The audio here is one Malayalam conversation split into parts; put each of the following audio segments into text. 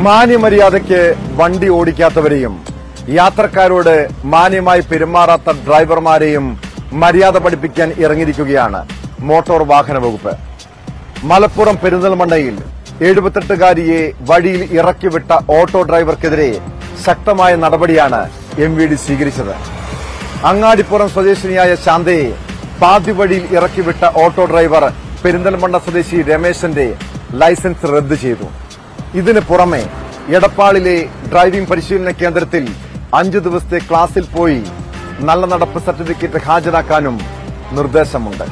മാന്യമര്യാദയ്ക്ക് വണ്ടി ഓടിക്കാത്തവരെയും യാത്രക്കാരോട് മാന്യമായി പെരുമാറാത്ത ഡ്രൈവർമാരെയും മര്യാദ പഠിപ്പിക്കാൻ ഇറങ്ങിയിരിക്കുകയാണ് മോട്ടോർ വാഹന വകുപ്പ് മലപ്പുറം പെരിന്തൽമണ്ണയിൽ എഴുപത്തെട്ടുകാരിയെ വഴിയിൽ ഇറക്കിവിട്ട ഓട്ടോ ഡ്രൈവർക്കെതിരെ ശക്തമായ നടപടിയാണ് എം വി ഡി സ്വീകരിച്ചത് അങ്ങാടിപ്പുറം സ്വദേശിനിയായ ശാന്തയെ പാതിവഴിയിൽ ഇറക്കിവിട്ട ഓട്ടോ ഡ്രൈവർ പെരിന്തൽമണ്ണ സ്വദേശി രമേശന്റെ ലൈസൻസ് റദ്ദ് ചെയ്തു ഇതിന് പുറമെ എടപ്പാളിലെ ഡ്രൈവിംഗ് പരിശീലന കേന്ദ്രത്തിൽ അഞ്ചു ദിവസത്തെ ക്ലാസ്സിൽ പോയി നല്ല നടപ്പ് സർട്ടിഫിക്കറ്റ് ഹാജരാക്കാനും നിർദ്ദേശമുണ്ട്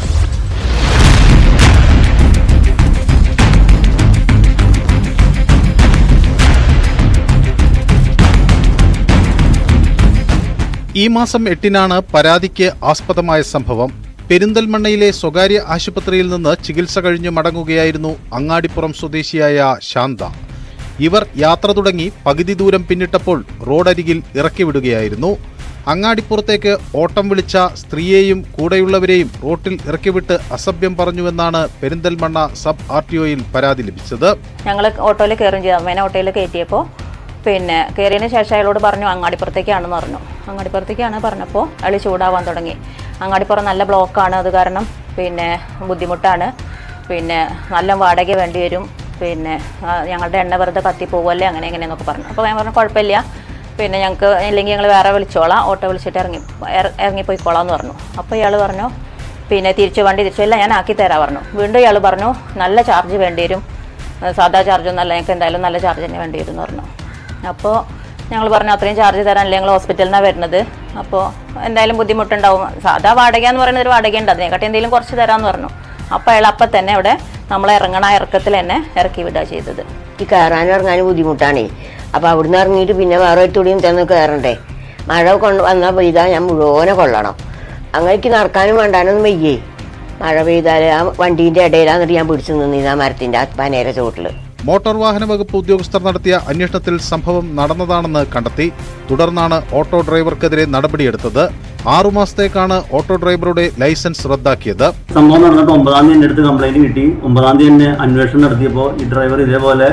ഈ മാസം എട്ടിനാണ് പരാതിക്ക് ആസ്പദമായ സംഭവം പെരിന്തൽമണ്ണയിലെ സ്വകാര്യ ആശുപത്രിയിൽ നിന്ന് ചികിത്സ കഴിഞ്ഞ് മടങ്ങുകയായിരുന്നു അങ്ങാടിപ്പുറം സ്വദേശിയായ ശാന്ത ഇവർ യാത്ര തുടങ്ങി പകുതി ദൂരം പിന്നിട്ടപ്പോൾ റോഡരികിൽ ഇറക്കിവിടുകയായിരുന്നു അങ്ങാടിപ്പുറത്തേക്ക് ഓട്ടം വിളിച്ച സ്ത്രീയെയും കൂടെയുള്ളവരെയും റോട്ടിൽ ഇറക്കിവിട്ട് അസഭ്യം പറഞ്ഞുവെന്നാണ് പെരിന്തൽമണ്ണ സബ് ആർ ടി ഒയിൽ പരാതി ലഭിച്ചത് ഞങ്ങൾ ഓട്ടോയിൽ കയറും ചെയ്തു അമ്മേനെ ഓട്ടോയിൽ കയറ്റിയപ്പോൾ പിന്നെ കയറിയതിന് ശേഷം അയാളോട് പറഞ്ഞു അങ്ങാടിപ്പുറത്തേക്കാണെന്ന് പറഞ്ഞു അങ്ങാടിപ്പുറത്തേക്കാണ് പറഞ്ഞപ്പോൾ അയാൾ ചൂടാവാൻ തുടങ്ങി അങ്ങാടിപ്പുറം നല്ല ബ്ലോക്കാണ് അത് കാരണം പിന്നെ ബുദ്ധിമുട്ടാണ് പിന്നെ നല്ല വാടക വേണ്ടി വരും പിന്നെ ആ, ഞങ്ങളുടെ എണ്ണ വെറുതെ കത്തിപ്പോവല്ലേ അങ്ങനെ എങ്ങനെയെന്നൊക്കെ പറഞ്ഞു അപ്പോൾ ഞാൻ പറഞ്ഞു കുഴപ്പമില്ല പിന്നെ ഞങ്ങൾക്ക് ഇല്ലെങ്കിൽ ഞങ്ങൾ വേറെ വിളിച്ചോളാം ഓട്ടോ വിളിച്ചിട്ട് ഇറങ്ങി ഇറ- ഇറങ്ങിപ്പോയിക്കോളാം എന്ന് പറഞ്ഞു അപ്പോൾ ഇയാൾ പറഞ്ഞു പിന്നെ തിരിച്ചു വണ്ടി തിരിച്ചു ഇല്ല ഞാൻ ആക്കി തരാം പറഞ്ഞു വീണ്ടും ഇയാൾ പറഞ്ഞു നല്ല ചാർജ് വേണ്ടി വരും ഏഹ് സാധാ ചാർജ് ഒന്നല്ല ഞങ്ങൾക്ക് എന്തായാലും നല്ല ചാർജ് തന്നെ വേണ്ടി വരും എന്ന് പറഞ്ഞു അപ്പോൾ ഞങ്ങൾ പറഞ്ഞു അത്രയും ചാർജ് തരാനല്ലേ ഞങ്ങൾ ഹോസ്പിറ്റലിൽ നിന്നാണ് വരുന്നത് അപ്പോൾ എന്തായാലും ബുദ്ധിമുട്ടുണ്ടാവും സാധാ വാടക എന്ന് പറയുന്നത് ഒരു വാടകയുണ്ട് അതിനെക്കാട്ടി എന്തെങ്കിലും കുറച്ച് തരാമെന്ന് പറഞ്ഞു അപ്പോൾ അയാൾ അപ്പം തന്നെ അവിടെ നമ്മളെ ഇറങ്ങണ ആ ഇറക്കത്തിൽ തന്നെ ഇറക്കി വിടുക ചെയ്തത് ഈ കയറാനും ഇറങ്ങാനും ബുദ്ധിമുട്ടാണേ അപ്പോൾ അവിടുന്ന് ഇറങ്ങിയിട്ട് പിന്നെ വേറെ ഒരുത്തൂടിയും ചെന്ന് കയറണ്ടേ മഴ കൊണ്ട് വന്നാൽ പെയ്താൽ ഞാൻ മുഴുവനെ കൊള്ളണം അങ്ങനെക്ക് നടക്കാനും വേണ്ടാനൊന്നും വയ്യേ മഴ പെയ്താൽ ആ വണ്ടീൻ്റെ ഇടയിലാന്നിട്ട് ഞാൻ പിടിച്ചു നിന്നിരുന്നു ആ മരത്തിൻ്റെ ആ പനേര ചോട്ടിൽ മോട്ടോർ വാഹന വകുപ്പ് ഉദ്യോഗസ്ഥർ നടത്തിയ അന്വേഷണത്തിൽ സംഭവം നടന്നതാണെന്ന് കണ്ടെത്തി തുടർന്നാണ് ഓട്ടോ ഡ്രൈവർക്കെതിരെ നടപടിയെടുത്തത് ആറുമാസത്തേക്കാണ് ഓട്ടോ ഡ്രൈവറുടെ ലൈസൻസ് റദ്ദാക്കിയത് സംഭവം നടന്നിട്ട് ഒമ്പതാം തീയതി എൻ്റെ അടുത്ത് കംപ്ലൈന്റ് കിട്ടി ഒമ്പതാം തീയതി തന്നെ അന്വേഷണം നടത്തിയപ്പോൾ ഈ ഡ്രൈവർ ഇതേപോലെ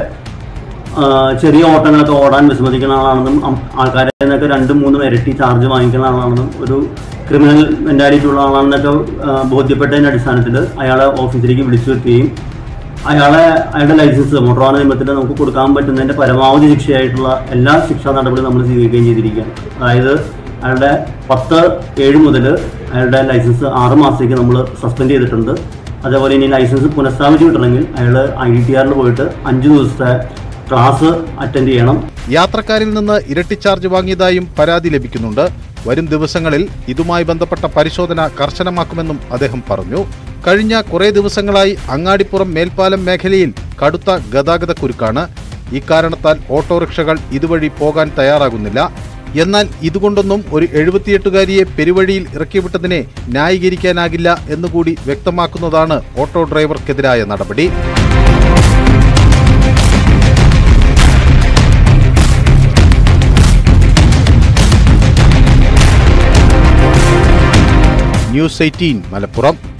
ആ, ചെറിയ ഓട്ടങ്ങളൊക്കെ ഓടാൻ വിസമ്മതിക്കുന്ന ആളാണെന്നും അം- ആൾക്കാരെ നിന്നൊക്കെ രണ്ടും മൂന്നും ഇരട്ടി ചാർജ് വാങ്ങിക്കുന്ന ആളാണെന്നും ഒരു ക്രിമിനൽ മെന്റാലിറ്റി ഉള്ള ആളാണെന്നൊക്കെ ആ, ബോധ്യപ്പെട്ടതിന്റെ അടിസ്ഥാനത്തിൽ അയാളെ ഓഫീസിലേക്ക് വിളിച്ചു വരുത്തുകയും അയാളെ അയാളുടെ ലൈസൻസ് മോട്ടോർ വാഹന നിയമത്തിൽ നമുക്ക് കൊടുക്കാൻ പറ്റുന്നതിന്റെ പരമാവധി ശിക്ഷയായിട്ടുള്ള എല്ലാ ശിക്ഷാ നടപടികളും നമ്മൾ സ്വീകരിക്കുകയും ചെയ്തിരിക്കുകയാണ് അതായത് അയാളുടെ പത്ത് ഏഴ് മുതൽ അയാളുടെ ലൈസൻസ് ആറ് മാസത്തേക്ക് നമ്മൾ സസ്പെൻഡ് ചെയ്തിട്ടുണ്ട് അതേപോലെ ഇനി ലൈസൻസ് പുനഃസ്ഥാപിച്ച് കിട്ടണമെങ്കിൽ അയാൾ ഐ ഡി ടി ആറിൽ പോയിട്ട് അഞ്ച് ദിവസത്തെ ക്ലാസ് അറ്റൻഡ് ചെയ്യണം യാത്രക്കാരിൽ നിന്ന് ഇരട്ടി ചാർജ് വാങ്ങിയതായും പരാതി ലഭിക്കുന്നുണ്ട് വരും ദിവസങ്ങളിൽ ഇതുമായി ബന്ധപ്പെട്ട പരിശോധന കർശനമാക്കുമെന്നും അദ്ദേഹം പറഞ്ഞു കഴിഞ്ഞ കുറേ ദിവസങ്ങളായി അങ്ങാടിപ്പുറം മേൽപ്പാലം മേഖലയിൽ കടുത്ത ഗതാഗത കുരുക്കാണ് ഇക്കാരണത്താൽ ഓട്ടോറിക്ഷകൾ ഇതുവഴി പോകാൻ തയ്യാറാകുന്നില്ല എന്നാൽ ഇതുകൊണ്ടൊന്നും ഒരു എഴുപത്തിയെട്ടുകാരിയെ പെരുവഴിയിൽ ഇറക്കിവിട്ടതിനെ ന്യായീകരിക്കാനാകില്ല എന്നുകൂടി വ്യക്തമാക്കുന്നതാണ് ഓട്ടോ ഡ്രൈവർക്കെതിരായ നടപടി ന്യൂസ് എയ്റ്റീൻ മലപ്പുറം